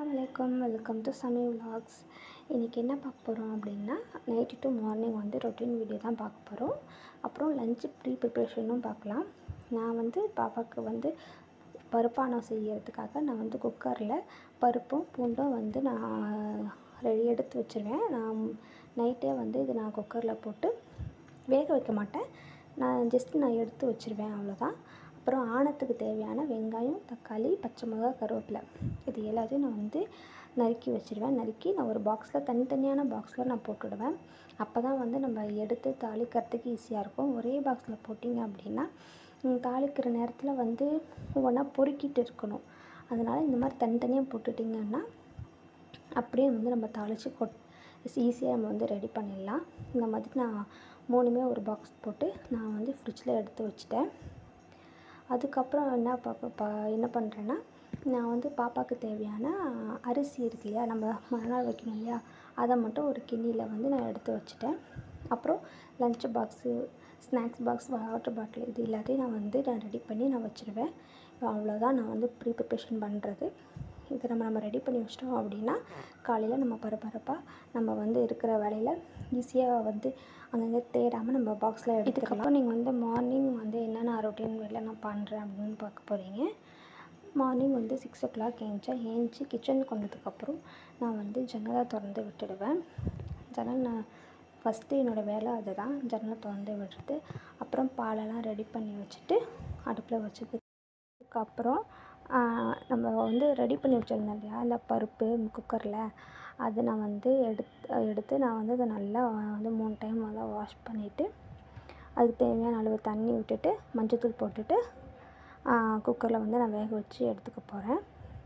வலைக்கம் welcome to Sami vlogs இன்றைக்கி என்ன பார்க்க போகிறோம் அப்படின்னா நைட்டு டு மார்னிங் வந்து ரொட்டீன் வீடியோ தான் பார்க்க போகிறோம் அப்புறம் லஞ்சு ப்ரீ ப்ரிப்ரேஷனும் பார்க்கலாம் நான் வந்து பாப்பாவுக்கு வந்து பருப்பானம் செய்யறதுக்காக நான் வந்து குக்கரில் பருப்பும் பூண்டும் வந்து நான் ரெடி எடுத்து வச்சுருவேன் நான் நைட்டே வந்து இது நான் குக்கரில் போட்டு வேக வைக்க மாட்டேன் நான் ஜஸ்ட் நான் எடுத்து வச்சுருவேன் அவ்வளோதான் அப்புறம் ஆணத்துக்கு தேவையான வெங்காயம் தக்காளி பச்சை மிளகா கருவேப்பிலை இது எல்லாத்தையும் நான் வந்து நறுக்கி வச்சுருவேன் நறுக்கி நான் ஒரு பாக்ஸில் தனித்தனியான பாக்ஸில் நான் போட்டுடுவேன் அப்போ தான் வந்து நம்ம எடுத்து தாளிக்கிறதுக்கு ஈஸியாக இருக்கும் ஒரே பாக்ஸில் போட்டிங்க அப்படின்னா ம், தாளிக்கிற நேரத்தில் வந்து ஒவ்வொன்றா பொறுக்கிட்டு இருக்கணும் அதனால் இந்த மாதிரி தனித்தனியாக போட்டுட்டிங்கன்னா அப்படியே வந்து நம்ம தாளித்து கொட் ஈஸியாக நம்ம வந்து ரெடி பண்ணிடலாம் இந்த மாதிரி நான் மூணுமே ஒரு பாக்ஸ் போட்டு நான் வந்து ஃப்ரிட்ஜில் எடுத்து வச்சுட்டேன் அதுக்கப்புறம் என்ன பாப்பா பா என்ன பண்ணுறேன்னா நான் வந்து பாப்பாவுக்கு தேவையான அரிசி இருக்கு இல்லையா நம்ம மறுநாள் வைக்கணும் இல்லையா அதை மட்டும் ஒரு கிண்ணியில் வந்து நான் எடுத்து வச்சுட்டேன் அப்புறம் lunch box snacks box water bottle இது எல்லாத்தையும் நான் வந்து நான் ரெடி பண்ணி நான் வச்சுருவேன் அவ்வளோதான் நான் வந்து ப்ரீ ப்ரிப்ரேஷன் பண்ணுறது இதை நம்ம நம்ம ரெடி பண்ணி வச்சிட்டோம் அப்படின்னா காலையில் நம்ம பரபரப்பாக நம்ம வந்து இருக்கிற வேலையில் ஈஸியாக வந்து அங்கங்கே தேடாமல் நம்ம பாக்ஸில் எடுத்துக்கலாம் நீங்கள் வந்து மார்னிங் வந்து என்னென்ன ரொட்டீன் வேலை நான் பண்ணுறேன் அப்படின்னு பார்க்க போகிறீங்க மார்னிங் வந்து சிக்ஸ் ஓ கிளாக் ஏஞ்சேன் ஏஞ்சி கிச்சனுக்கு வந்ததுக்கப்புறம் நான் வந்து ஜன்னலை திறந்து விட்டுடுவேன் ஜன்னல் நான் ஃபஸ்ட்டு என்னோடய வேலை அதுதான் ஜன்னலை திறந்து விடுறது அப்புறம் பாலெல்லாம் ரெடி பண்ணி வச்சுட்டு அடுப்பில் வச்சதுக்கப்புறம் நம்ம வந்து ரெடி பண்ணி வச்சுருந்தோம் இல்லையா அந்த பருப்பு குக்கரில் அதை நான் வந்து எடுத்து எடுத்து நான் வந்து அதை நல்லா வந்து மூணு டைம் நல்லா வாஷ் பண்ணிவிட்டு அதுக்கு தேவையான அளவு தண்ணி விட்டுட்டு மஞ்சள்தூள் போட்டுட்டு குக்கரில் வந்து நான் வேக வச்சு எடுத்துக்க போகிறேன்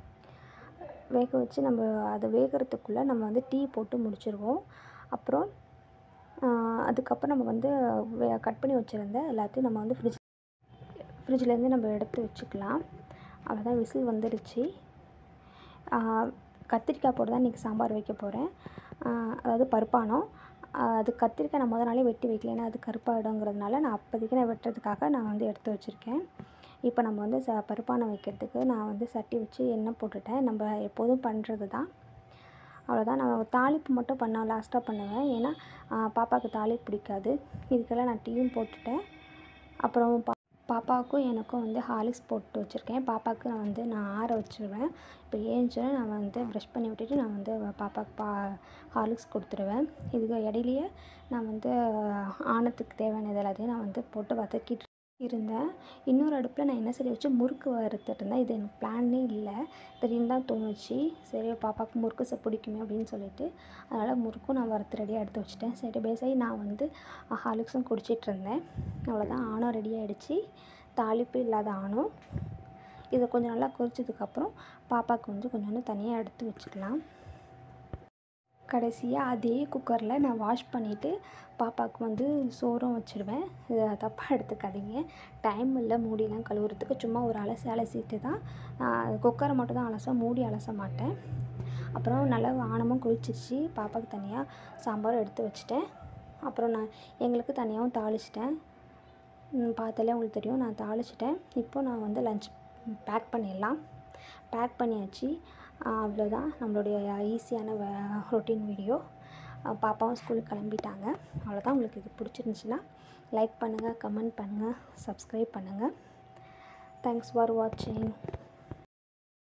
வேக வச்சு நம்ம அது வேகிறதுக்குள்ளே நம்ம வந்து டீ போட்டு முடிச்சிருவோம் அப்புறம் அதுக்கப்புறம் நம்ம வந்து வே கட் பண்ணி வச்சுருந்த எல்லாத்தையும் நம்ம வந்து ஃப்ரிட்ஜ் ஃப்ரிட்ஜ்லேருந்து நம்ம எடுத்து வச்சுக்கலாம் அவ்வளோதான் விசில் வந்துடுச்சு கத்திரிக்காய் போட்டு தான் இன்றைக்கி சாம்பார் வைக்க போகிறேன் அதாவது பருப்பானம் அது கத்திரிக்காய் நான் முத நாளே வெட்டி வைக்கல ஏன்னா அது கருப்பாயிடுங்கிறதுனால நான் அப்போதைக்கு நான் வெட்டுறதுக்காக நான் வந்து எடுத்து வச்சுருக்கேன் இப்போ நம்ம வந்து ச பருப்பானம் வைக்கிறதுக்கு நான் வந்து சட்டி வச்சு எண்ணெய் போட்டுட்டேன் நம்ம எப்போதும் பண்ணுறது தான் அவ்வளோதான் நான் தாளிப்பு மட்டும் பண்ண லாஸ்ட்டாக பண்ணுவேன் ஏன்னா பாப்பாவுக்கு தாளிப்பு பிடிக்காது இதுக்கெல்லாம் நான் டீயும் போட்டுட்டேன் அப்புறம் பா பாப்பாவுக்கும் எனக்கும் வந்து ஹார்லிக்ஸ் போட்டு வச்சுருக்கேன் பாப்பாவுக்கு நான் வந்து நான் ஆற வச்சுருவேன் இப்போ ஏஞ்சோடனே நான் வந்து ப்ரஷ் பண்ணி விட்டுட்டு நான் வந்து பாப்பாவுக்கு பா ஹார்லிக்ஸ் கொடுத்துருவேன் இதுக்கு இடையிலையே நான் வந்து ஆணத்துக்கு தேவையானது எல்லாத்தையும் நான் வந்து போட்டு வதக்கிட்டு இருந்தேன் இன்னொரு அடுப்பில் நான் என்ன சரி வச்சு முறுக்கு வறுத்துட்டு இருந்தேன் இது எனக்கு பிளானே இல்லை திடீர்னு தான் தோணுச்சு சரி பாப்பாவுக்கு முறுக்கு ச பிடிக்குமே அப்படின்னு சொல்லிட்டு அதனால் முறுக்கும் நான் வறுத்து ரெடியாக எடுத்து வச்சுட்டேன் சரி பேசாயி நான் வந்து ஹார்லிக்ஸும் குடிச்சிட்டு இருந்தேன் அவ்வளோதான் ஆணம் ரெடி ஆகிடுச்சு தாளிப்பு இல்லாத ஆணம் இதை கொஞ்சம் நல்லா கொதிச்சதுக்கப்புறம் பாப்பாவுக்கு வந்து கொஞ்சோண்டு தனியாக எடுத்து வச்சுக்கலாம் கடைசியாக அதே குக்கரில் நான் வாஷ் பண்ணிவிட்டு பாப்பாவுக்கு வந்து சோறும் வச்சுருவேன் இதை தப்பாக எடுத்துக்காதீங்க டைம் இல்லை மூடிலாம் கழுவுறதுக்கு சும்மா ஒரு அலசி அலசிட்டு தான் குக்கரை மட்டும் தான் அலச மூடி அலச மாட்டேன் அப்புறம் நல்லா ஆணமும் கொதிச்சிருச்சு பாப்பாவுக்கு தனியாக சாம்பாரும் எடுத்து வச்சுட்டேன் அப்புறம் நான் எங்களுக்கு தனியாகவும் தாளிச்சிட்டேன் பார்த்தாலே உங்களுக்கு தெரியும் நான் தாளிச்சிட்டேன் இப்போ நான் வந்து லஞ்ச் பேக் பண்ணிடலாம் பேக் பண்ணியாச்சு அவ்வளோதான் நம்மளுடைய ஈஸியான ரொட்டீன் வீடியோ பாப்பாவும் ஸ்கூலுக்கு கிளம்பிட்டாங்க அவ்வளோதான் உங்களுக்கு இது பிடிச்சிருந்துச்சின்னா லைக் பண்ணுங்கள் கமெண்ட் பண்ணுங்கள் சப்ஸ்கிரைப் பண்ணுங்கள் தேங்க்ஸ் ஃபார் வாட்சிங்